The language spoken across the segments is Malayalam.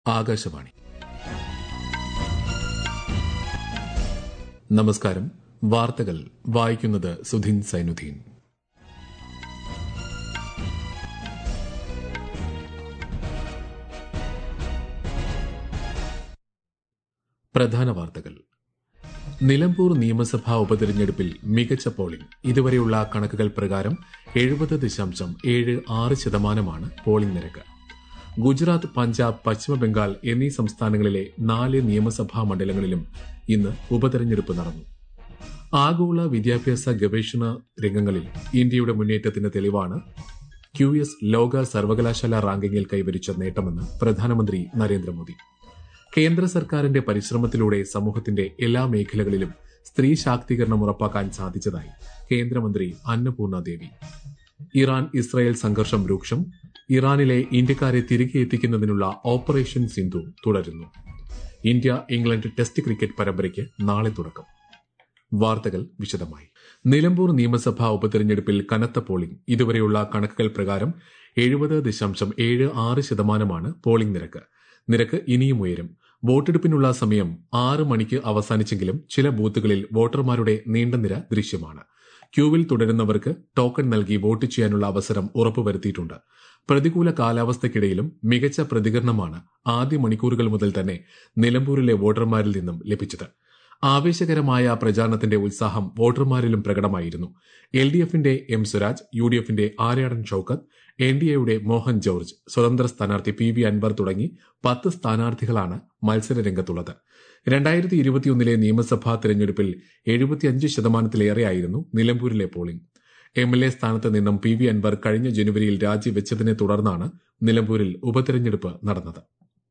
ആകാശവാണി നമസ്കാരം വാർത്തകൾ വായിക്കുന്നത് സുധിൻ സൈനുദ്ദീൻ പ്രധാന വാർത്തകൾ നിലമ്പൂർ നിയമസഭാ ഉപതെരഞ്ഞെടുപ്പിൽ മികച്ച പോളിംഗ് ഇതുവരെയുള്ള കണക്കുകൾ പ്രകാരം എഴുപത് ദശാംശം ഏഴ് ആറ് ശതമാനമാണ് പോളിംഗ് നിരക്ക് ഗുജറാത്ത് പഞ്ചാബ് പശ്ചിമബംഗാൾ എന്നീ സംസ്ഥാനങ്ങളിലെ നാല് നിയമസഭാ മണ്ഡലങ്ങളിലും ഇന്ന് ഉപതെരഞ്ഞെടുപ്പ് നടന്നു ആഗോള വിദ്യാഭ്യാസ ഗവേഷണ രംഗങ്ങളിൽ ഇന്ത്യയുടെ മുന്നേറ്റത്തിന് തെളിവാണ് ക്യു എസ് ലോക സർവകലാശാല റാങ്കിങ്ങിൽ കൈവരിച്ച നേട്ടമെന്ന് പ്രധാനമന്ത്രി നരേന്ദ്രമോദി കേന്ദ്ര സർക്കാരിന്റെ പരിശ്രമത്തിലൂടെ സമൂഹത്തിന്റെ എല്ലാ മേഖലകളിലും സ്ത്രീ ശാക്തീകരണം ഉറപ്പാക്കാൻ സാധിച്ചതായി കേന്ദ്രമന്ത്രി അന്നപൂർണ ദേവി ഇറാൻ ഇസ്രായേൽ സംഘർഷം രൂക്ഷം ഇറാനിലെ ഇന്ത്യക്കാരെ തിരികെ എത്തിക്കുന്നതിനുള്ള ഓപ്പറേഷൻ സിന്ധു തുടരുന്നു ഇന്ത്യ ഇംഗ്ലണ്ട് ടെസ്റ്റ് ക്രിക്കറ്റ് പരമ്പരയ്ക്ക് നാളെ തുടക്കം വാർത്തകൾ വിശദമായി നിലമ്പൂർ നിയമസഭാ ഉപതെരഞ്ഞെടുപ്പിൽ കനത്ത പോളിംഗ് ഇതുവരെയുള്ള കണക്കുകൾ പ്രകാരം എഴുപത് ദശാംശം ഏഴ് ആറ് ശതമാനമാണ് പോളിംഗ് നിരക്ക് നിരക്ക് ഇനിയും ഉയരും വോട്ടെടുപ്പിനുള്ള സമയം ആറ് മണിക്ക് അവസാനിച്ചെങ്കിലും ചില ബൂത്തുകളിൽ വോട്ടർമാരുടെ നീണ്ട നിര ദൃശ്യമാണ് ക്യൂവിൽ തുടരുന്നവർക്ക് ടോക്കൺ നൽകി വോട്ട് ചെയ്യാനുള്ള അവസരം ഉറപ്പുവരുത്തിയിട്ടുണ്ട് പ്രതികൂല കാലാവസ്ഥയ്ക്കിടയിലും മികച്ച പ്രതികരണമാണ് ആദ്യ മണിക്കൂറുകൾ മുതൽ തന്നെ നിലമ്പൂരിലെ വോട്ടർമാരിൽ നിന്നും ലഭിച്ചത് ആവേശകരമായ പ്രചാരണത്തിന്റെ ഉത്സാഹം വോട്ടർമാരിലും പ്രകടമായിരുന്നു എൽ ഡി എഫിന്റെ എം സ്വരാജ് യു ഡി എഫിന്റെ ആര്യാടൻ ഷൌക്കത്ത് എൻ ഡി എയുടെ മോഹൻ ജോർജ് സ്വതന്ത്ര സ്ഥാനാർത്ഥി പി വി അൻവർ തുടങ്ങി പത്ത് സ്ഥാനാർത്ഥികളാണ് മത്സരരംഗത്തുള്ളത് രണ്ടായിരത്തി ഇരുപത്തിയൊന്നിലെ നിയമസഭാ തെരഞ്ഞെടുപ്പിൽ എഴുപത്തിയഞ്ച് ശതമാനത്തിലേറെയായിരുന്നു നിലമ്പൂരിലെ പോളിംഗ് എം എൽ എ സ്ഥാനത്ത് നിന്നും പി വി അൻവർ കഴിഞ്ഞ ജനുവരിയിൽ രാജിവെച്ചതിനെ തുടർന്നാണ് നിലമ്പൂരിൽ ഉപതെരഞ്ഞെടുപ്പ് നടന്നത്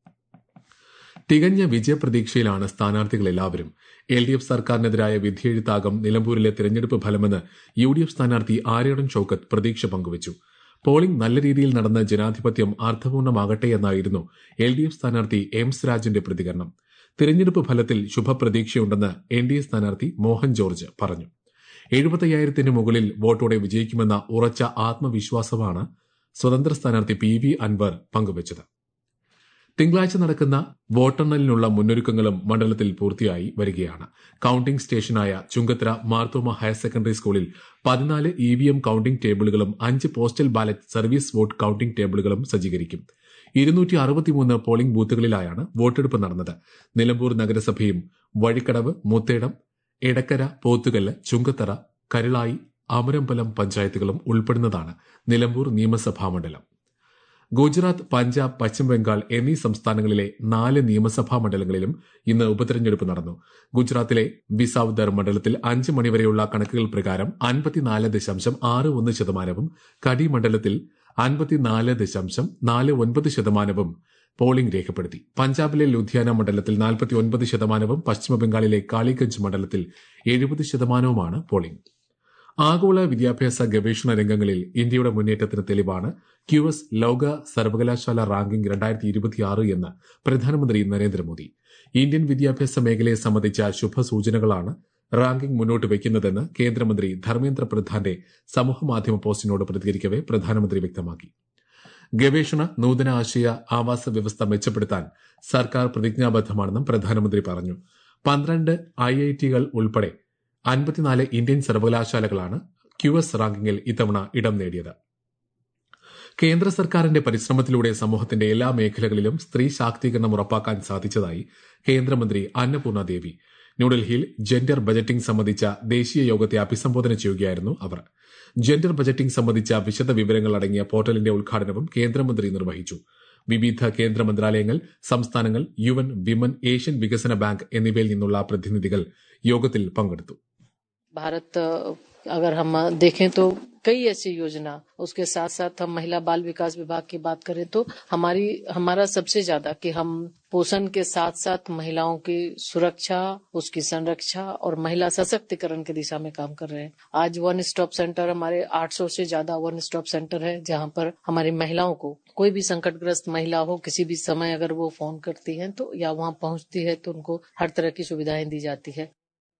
തികഞ്ഞ വിജയപ്രതീക്ഷയിലാണ് സ്ഥാനാർത്ഥികൾ എല്ലാവരും എൽ ഡി എഫ് സർക്കാരിനെതിരായ വിധിയെഴുത്താകും നിലമ്പൂരിലെ തെരഞ്ഞെടുപ്പ് ഫലമെന്ന് യു ഡി എഫ് സ്ഥാനാർത്ഥി ആര്യടൻ ഷൌക്കത്ത് പ്രതീക്ഷ പങ്കുവച്ചു പോളിംഗ് നല്ല രീതിയിൽ നടന്ന് ജനാധിപത്യം അർത്ഥപൂർണമാകട്ടെ എന്നായിരുന്നു എൽ ഡി എഫ് സ്ഥാനാർത്ഥി എം സ്വരാജിന്റെ പ്രതികരണം തിരഞ്ഞെടുപ്പ് ഫലത്തിൽ ശുഭപ്രതീക്ഷയുണ്ടെന്ന് എൻ ഡി എ സ്ഥാനാർത്ഥി മോഹൻ ജോർജ് പറഞ്ഞു എഴുപത്തയ്യായിരത്തിന് മുകളിൽ വോട്ടോടെ വിജയിക്കുമെന്ന ഉറച്ച ആത്മവിശ്വാസമാണ് സ്വതന്ത്ര സ്ഥാനാർത്ഥി പി വി അൻവർ പങ്കുവച്ചത് തിങ്കളാഴ്ച നടക്കുന്ന വോട്ടെണ്ണലിനുള്ള മുന്നൊരുക്കങ്ങളും മണ്ഡലത്തിൽ പൂർത്തിയായി വരികയാണ് കൌണ്ടിംഗ് സ്റ്റേഷനായ ചുങ്കത്ര മാർത്തോമ ഹയർ സെക്കൻഡറി സ്കൂളിൽ പതിനാല് ഇ വി എം കൌണ്ടിംഗ് ടേബിളുകളും അഞ്ച് postal ballot service vote counting ടേബിളുകളും സജ്ജീകരിക്കും ഇരുന്നൂറ്റി അറുപത്തിമൂന്ന് പോളിംഗ് ബൂത്തുകളിലായാണ് വോട്ടെടുപ്പ് നടന്നത് നിലമ്പൂർ നഗരസഭയും വഴിക്കടവ് മുത്തേടം എടക്കര പോത്തുകല്ല് ചുങ്കത്തറ കരുളായി അമരമ്പലം പഞ്ചായത്തുകളും ഉൾപ്പെടുന്നതാണ് നിലമ്പൂർ നിയമസഭാ മണ്ഡലം ഗുജറാത്ത് പഞ്ചാബ് പശ്ചിമബംഗാൾ എന്നീ സംസ്ഥാനങ്ങളിലെ നാല് നിയമസഭാ മണ്ഡലങ്ങളിലും ഇന്ന് ഉപതെരഞ്ഞെടുപ്പ് നടന്നു ഗുജറാത്തിലെ ബിസാവ്ദർ മണ്ഡലത്തിൽ അഞ്ച് മണിവരെയുള്ള കണക്കുകൾ പ്രകാരം അൻപത്തിനാല് ദശാംശം ആറ് ഒന്ന് ശതമാനവും കടി മണ്ഡലത്തിൽ അൻപത്തിനാല് ദശാംശം നാല് ഒൻപത് ശതമാനവും പോളിംഗ് രേഖപ്പെടുത്തി പഞ്ചാബിലെ ലുധിയാന മണ്ഡലത്തിൽ നാൽപ്പത്തി ഒൻപത് ശതമാനവും പശ്ചിമബംഗാളിലെ കാളിഗഞ്ച് മണ്ഡലത്തിൽ എഴുപത് ശതമാനവുമാണ് പോളിംഗ് ആഗോള വിദ്യാഭ്യാസ ഗവേഷണ രംഗങ്ങളിൽ ഇന്ത്യയുടെ മുന്നേറ്റത്തിന് തെളിവാണ് ക്യു എസ് ലോക സർവകലാശാല റാങ്കിംഗ് രണ്ടായിരത്തി ഇരുപത്തിയാറ് എന്ന് പ്രധാനമന്ത്രി നരേന്ദ്രമോദി ഇന്ത്യൻ വിദ്യാഭ്യാസ മേഖലയെ സംബന്ധിച്ച ശുഭസൂചനകളാണ് റാങ്കിംഗ് മുന്നോട്ട് വയ്ക്കുന്നതെന്ന് കേന്ദ്രമന്ത്രി ധർമ്മേന്ദ്ര പ്രധാന്റെ സമൂഹമാധ്യമ പോസ്റ്റിനോട് പ്രതികരിക്കവെ പ്രധാനമന്ത്രി വ്യക്തമാക്കി ഗവേഷണ നൂതന ആശയ ആവാസ വ്യവസ്ഥ മെച്ചപ്പെടുത്താൻ സർക്കാർ പ്രതിജ്ഞാബദ്ധമാണെന്നും പ്രധാനമന്ത്രി പറഞ്ഞു പന്ത്രണ്ട് ഐ ഐ ടികൾ ഉൾപ്പെടെ അൻപത്തിനാല് ഇന്ത്യൻ സർവകലാശാലകളാണ് ക്യു എസ് റാങ്കിങ്ങിൽ ഇത്തവണ ഇടം നേടിയത് കേന്ദ്ര സർക്കാരിന്റെ പരിശ്രമത്തിലൂടെ സമൂഹത്തിന്റെ എല്ലാ മേഖലകളിലും സ്ത്രീ ശാക്തീകരണം ഉറപ്പാക്കാൻ സാധിച്ചതായി കേന്ദ്രമന്ത്രി അന്നപൂർണ ദേവി ന്യൂഡൽഹിയിൽ ജെൻഡർ ബജറ്റിംഗ് സംബന്ധിച്ച ദേശീയ യോഗത്തെ അഭിസംബോധന ചെയ്യുകയായിരുന്നു അവർ ജെൻഡർ ബജറ്റിംഗ് സംബന്ധിച്ച വിശദ വിവരങ്ങൾ അടങ്ങിയ പോർട്ടലിന്റെ ഉദ്ഘാടനവും കേന്ദ്രമന്ത്രി നിർവഹിച്ചു വിവിധ കേന്ദ്ര മന്ത്രാലയങ്ങൾ സംസ്ഥാനങ്ങൾ യു എൻ വിമൻ ഏഷ്യൻ വികസന ബാങ്ക് എന്നിവയിൽ നിന്നുള്ള പ്രതിനിധികൾ യോഗത്തിൽ പങ്കെടുത്തു भारत अगर हम देखें तो कई ऐसी योजना उसके साथ साथ हम महिला बाल विकास विभाग की बात करें तो हमारी हमारा सबसे ज्यादा कि हम पोषण के साथ साथ महिलाओं की सुरक्षा उसकी संरक्षा और महिला सशक्तिकरण की दिशा में काम कर रहे हैं आज वन स्टॉप सेंटर हमारे 800 से ज्यादा वन स्टॉप सेंटर है जहां पर हमारी महिलाओं को कोई भी संकटग्रस्त महिला हो किसी भी समय अगर वो फोन करती है तो या वहां पहुंचती है तो उनको हर तरह की सुविधाएं दी जाती है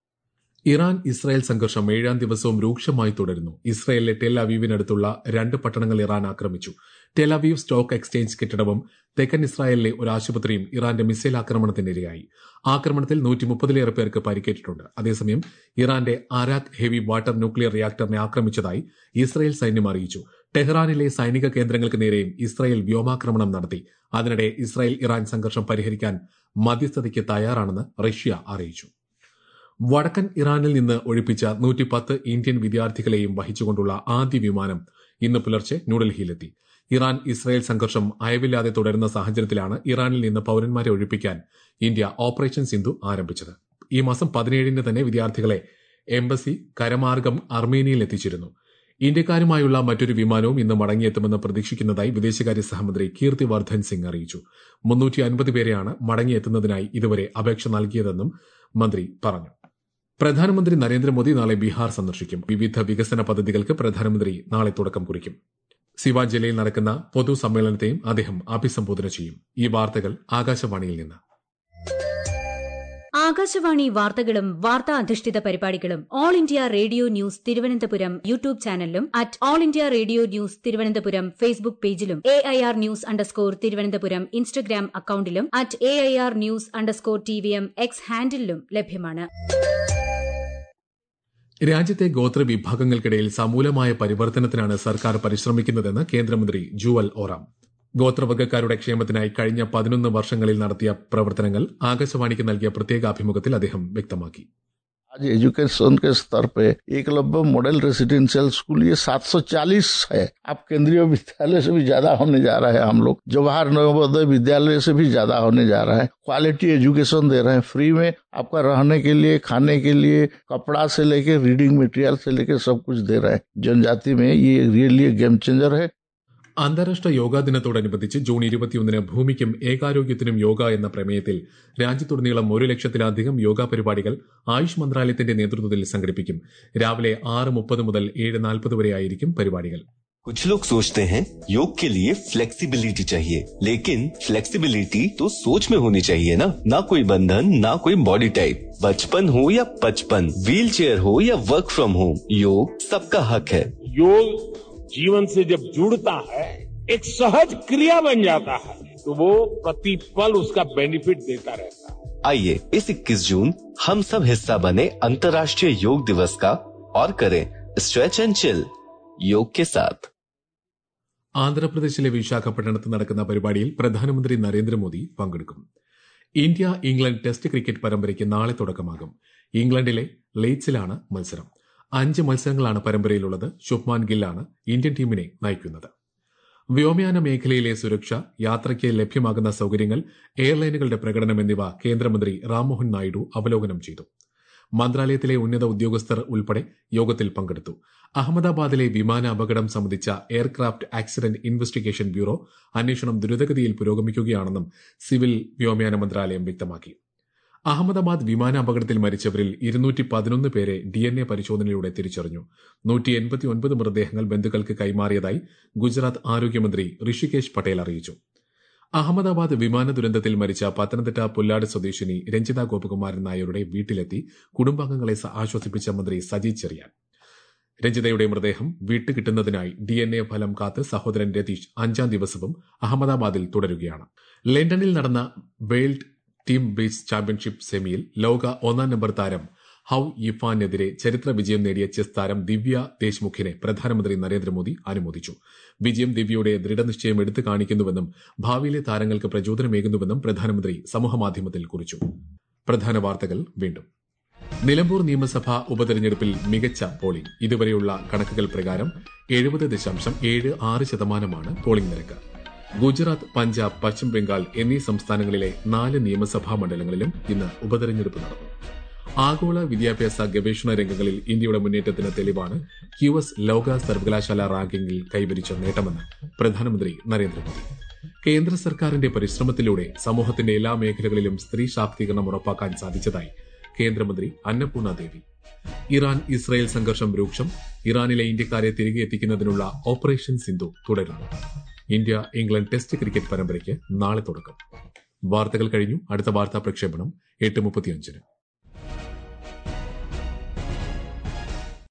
ഇറാൻ ഇസ്രായേൽ സംഘർഷം ഏഴാം ദിവസവും രൂക്ഷമായി തുടരുന്നു ഇസ്രായേലിലെ ടെൽ അവീവിനടുത്തുള്ള രണ്ട് പട്ടണങ്ങൾ ഇറാൻ ആക്രമിച്ചു ടെലവീവ് സ്റ്റോക്ക് എക്സ്ചേഞ്ച് കെട്ടിടവും തെക്കൻ ഇസ്രായേലിലെ ഒരു ആശുപത്രിയും ഇറാന്റെ മിസൈൽ ആക്രമണത്തിനിരയായി ആക്രമണത്തിൽ നൂറ്റി മുപ്പതിലേറെ പേർക്ക് പരിക്കേറ്റിട്ടുണ്ട് അതേസമയം ഇറാന്റെ അരാക് ഹെവി വാട്ടർ ന്യൂക്ലിയർ റിയാക്ടറിനെ ആക്രമിച്ചതായി ഇസ്രായേൽ സൈന്യം അറിയിച്ചു ടെഹ്റാനിലെ സൈനിക കേന്ദ്രങ്ങൾക്ക് നേരെയും ഇസ്രായേൽ വ്യോമാക്രമണം നടത്തി അതിനിടെ ഇസ്രായേൽ ഇറാൻ സംഘർഷം പരിഹരിക്കാൻ മധ്യസ്ഥതയ്ക്ക് തയ്യാറാണെന്ന് റഷ്യ അറിയിച്ചു വടക്കൻ ഇറാനിൽ നിന്ന് ഒഴിപ്പിച്ച നൂറ്റി പത്ത് ഇന്ത്യൻ വിദ്യാർത്ഥികളെയും വഹിച്ചുകൊണ്ടുള്ള ആദ്യ വിമാനം ഇന്ന് പുലർച്ചെ ന്യൂഡൽഹിയിലെത്തി ഇറാൻ ഇസ്രായേൽ സംഘർഷം അയവില്ലാതെ തുടരുന്ന സാഹചര്യത്തിലാണ് ഇറാനിൽ നിന്ന് പൌരന്മാരെ ഒഴിപ്പിക്കാൻ ഇന്ത്യ ഓപ്പറേഷൻ സിന്ധു ആരംഭിച്ചത് ഈ മാസം പതിനേഴിന് തന്നെ വിദ്യാർത്ഥികളെ എംബസി കരമാർഗം അർമേനിയയിൽ എത്തിച്ചിരുന്നു ഇന്ത്യക്കാരുമായുള്ള മറ്റൊരു വിമാനവും ഇന്ന് മടങ്ങിയെത്തുമെന്ന് പ്രതീക്ഷിക്കുന്നതായി വിദേശകാര്യ സഹമന്ത്രി കീർത്തി വർദ്ധൻ സിംഗ് അറിയിച്ചു മുന്നൂറ്റി അൻപത് പേരെയാണ് മടങ്ങിയെത്തുന്നതിനായി ഇതുവരെ അപേക്ഷ നൽകിയതെന്നും മന്ത്രി പറഞ്ഞു പ്രധാനമന്ത്രി നരേന്ദ്രമോദി നാളെ ബീഹാർ സന്ദർശിക്കും വിവിധ വികസന പദ്ധതികൾക്ക് പ്രധാനമന്ത്രി നാളെ തുടക്കം കുറിക്കും സിവാൻ ജില്ലയിൽ നടക്കുന്ന പൊതുസമ്മേളനത്തെയും അദ്ദേഹം അഭിസംബോധന ചെയ്യും ഈ വാർത്തകൾ ആകാശവാണിയിൽ നിന്ന് ആകാശവാണി വാർത്തകളും വാർത്താ അധിഷ്ഠിത പരിപാടികളും all India radio news Thiruvananthapuram YouTube ചാനലിലും at all India radio news Thiruvananthapuram Facebook പേജിലും A I R news underscore Thiruvananthapuram Instagram അക്കൌണ്ടിലും at A I R news underscore T V M X ഹാൻഡിലും ലഭ്യമാണ് രാജ്യത്തെ ഗോത്ര വിഭാഗങ്ങൾക്കിടയിൽ സമൂലമായ പരിവർത്തനത്തിനാണ് സർക്കാർ പരിശ്രമിക്കുന്നതെന്ന് കേന്ദ്രമന്ത്രി ജുവൽ ഓറാം ഗോത്രവർഗ്ഗക്കാരുടെ ക്ഷേമത്തിനായി കഴിഞ്ഞ പതിനൊന്ന് വർഷങ്ങളിൽ നടത്തിയ പ്രവർത്തനങ്ങൾ ആകാശവാണിക്ക് നൽകിയ പ്രത്യേക അഭിമുഖത്തിൽ അദ്ദേഹം വ്യക്തമാക്കി आज एजुकेशन के स्तर पे एकलव्य मॉडल रेसिडेंशियल स्कूल ये 740 है अब केंद्रीय विद्यालय से भी ज्यादा होने जा रहा है हम लोग जवाहर नवोदय विद्यालय से भी ज्यादा होने जा रहा है क्वालिटी एजुकेशन दे रहे हैं फ्री में आपका रहने के लिए खाने के लिए कपड़ा से लेके रीडिंग मटेरियल से लेके सब कुछ दे रहे हैं जनजाति में ये रियली गेम चेंजर है അന്താരാഷ്ട്ര യോഗാ ദിനത്തോടനുബന്ധിച്ച് ജൂൺ ഇരുപത്തിയൊന്നിന് ഭൂമിക്കും ഏകാരോഗ്യത്തിനും യോഗ എന്ന പ്രമേയത്തിൽ രാജ്യത്തുടനീളം ഒരു ലക്ഷത്തിലധികം യോഗാ പരിപാടികൾ ആയുഷ് മന്ത്രാലയത്തിന്റെ നേതൃത്വത്തിൽ സംഘടിപ്പിക്കും രാവിലെ ആറ് മുപ്പത് മുതൽ ഏഴ് നാൽപ്പത് വരെയായിരിക്കും പരിപാടികൾ कुछ लोग सोचते हैं योग के लिए फ्लेक्सिबिलिटी चाहिए लेकिन फ्लेक्सिबिलिटी तो सोच में होनी चाहिए ना ना कोई बंधन ना कोई बॉडी टाइप बचपन हो या पचपन व्हील चेयर हो या वर्क फ्रॉम होम योग सबका हक है योग जीवन से जब जुड़ता है एक सहज क्रिया बन जाता है तो वो प्रतिपल उसका बेनिफिट देता रहता है आइए इस 21 जून हम सब हिस्सा बने अंतर्राष्ट्रीय योग दिवस का और करें स्ट्रेच एंड चिल योग के साथ ആന്ധ്രാപ്രദേശിലെ വിശാഖപട്ടണത്ത് നടക്കുന്ന പരിപാടിയിൽ പ്രധാനമന്ത്രി നരേന്ദ്രമോദി പങ്കെടുക്കും ഇന്ത്യ ഇംഗ്ലണ്ട് ടെസ്റ്റ് ക്രിക്കറ്റ് പരമ്പരയ്ക്ക് നാളെ തുടക്കമാകും ഇംഗ്ലണ്ടിലെ ലെയ്റ്റ്സിലാണ് മത്സരം അഞ്ച് മത്സരങ്ങളാണ് പരമ്പരയിലുള്ളത് ശുഭ്മാൻ ഗില്ലാണ് ഇന്ത്യൻ ടീമിനെ നയിക്കുന്നത് വ്യോമയാന മേഖലയിലെ സുരക്ഷ യാത്രയ്ക്ക് ലഭ്യമാകുന്ന സൌകര്യങ്ങൾ എയർലൈനുകളുടെ പ്രകടനം എന്നിവ കേന്ദ്രമന്ത്രി റാംമോഹൻ നായിഡു അവലോകനം ചെയ്തു മന്ത്രാലയത്തിലെ ഉന്നത ഉദ്യോഗസ്ഥർ ഉൾപ്പെടെ യോഗത്തിൽ പങ്കെടുത്തു അഹമ്മദാബാദിലെ വിമാന അപകടം സംബന്ധിച്ച എയർക്രാഫ്റ്റ് ആക്സിഡന്റ് ഇൻവെസ്റ്റിഗേഷൻ ബ്യൂറോ അന്വേഷണം ദ്രുതഗതിയിൽ പുരോഗമിക്കുകയാണെന്നും സിവിൽ വ്യോമയാന മന്ത്രാലയം വ്യക്തമാക്കി അഹമ്മദാബാദ് വിമാന അപകടത്തിൽ മരിച്ചവരിൽ ഇരുന്നൂറ്റി പതിനൊന്ന് പേരെ ഡി എൻ എ പരിശോധനയിലൂടെ തിരിച്ചറിഞ്ഞു നൂറ്റി എൺപത്തിയൊൻപത് മൃതദേഹങ്ങൾ ബന്ധുക്കൾക്ക് കൈമാറിയതായി ഗുജറാത്ത് ആരോഗ്യമന്ത്രി ഋഷികേശ് പട്ടേൽ അറിയിച്ചു അഹമ്മദാബാദ് വിമാന ദുരന്തത്തിൽ മരിച്ച പത്തനംതിട്ട പുല്ലാട് സ്വദേശിനി രഞ്ജിത ഗോപകുമാരൻ നായരുടെ വീട്ടിലെത്തി കുടുംബാംഗങ്ങളെ ആശ്വസിപ്പിച്ച മന്ത്രി സജി ചെറിയാൻ രഞ്ജിതയുടെ മൃതദേഹം വീട്ടുകിട്ടുന്നതിനായി ഡി എൻ എ ഫലം കാത്ത് സഹോദരൻ രതീഷ് അഞ്ചാം ദിവസവും അഹമ്മദാബാദിൽ തുടരുകയാണ് ലണ്ടനിൽ നടന്ന വേൾഡ് ടീം ബ്രിഡ്ജ് ചാമ്പ്യൻഷിപ്പ് സെമിയിൽ ലോക ഒന്നാം നമ്പർ താരം ഹൌ യിഫാനെതിരെ ചരിത്ര വിജയം നേടിയ ചെസ് താരം ദിവ്യ ദേശ്മുഖിനെ പ്രധാനമന്ത്രി നരേന്ദ്രമോദി അനുമോദിച്ചു വിജയം ദിവ്യയുടെ ദൃഢനിശ്ചയം എടുത്തു കാണിക്കുന്നുവെന്നും ഭാവിയിലെ താരങ്ങൾക്ക് പ്രചോദനമേകുന്നുവെന്നും പ്രധാനമന്ത്രി സമൂഹമാധ്യമത്തിൽ കുറിച്ചു പ്രധാന വാർത്തകൾ വീണ്ടും നിലമ്പൂർ നിയമസഭാ ഉപതെരഞ്ഞെടുപ്പിൽ മികച്ച പോളിംഗ് ഇതുവരെയുള്ള കണക്കുകൾ പ്രകാരം എഴുപത് ദശാംശം ഏഴ് ആറ് ശതമാനമാണ് പോളിംഗ് നിരക്ക് ഗുജറാത്ത് പഞ്ചാബ് പശ്ചിമ ബംഗാൾ എന്നീ സംസ്ഥാനങ്ങളിലെ നാല് നിയമസഭാ മണ്ഡലങ്ങളിലും ഇന്ന് ഉപതെരഞ്ഞെടുപ്പ് നടന്നു ആഗോള വിദ്യാഭ്യാസ ഗവേഷണ രംഗങ്ങളിൽ ഇന്ത്യയുടെ മുന്നേറ്റത്തിന് തെളിവാണ് ക്യു എസ് ലോക സർവകലാശാല റാങ്കിംഗിൽ കൈവരിച്ച നേട്ടമെന്ന് പ്രധാനമന്ത്രി നരേന്ദ്രമോദി കേന്ദ്ര സർക്കാരിന്റെ പരിശ്രമത്തിലൂടെ സമൂഹത്തിന്റെ എല്ലാ മേഖലകളിലും സ്ത്രീ ശാക്തീകരണം ഉറപ്പാക്കാൻ സാധിച്ചതായി കേന്ദ്രമന്ത്രി അന്നപൂർണ ദേവി ഇറാൻ ഇസ്രായേൽ സംഘർഷം രൂക്ഷം ഇറാനിലെ ഇന്ത്യക്കാരെ തിരികെ എത്തിക്കുന്നതിനുള്ള ഓപ്പറേഷൻ സിന്ധു തുടരുന്നു ഇന്ത്യ ഇംഗ്ലണ്ട് ടെസ്റ്റ് ക്രിക്കറ്റ് പരമ്പരയ്ക്ക് നാളെ തുടക്കം വാർത്തകൾ കഴിഞ്ഞു അടുത്ത വാർത്താ പ്രക്ഷേപണം എട്ട് മുപ്പത്തിയഞ്ചിന്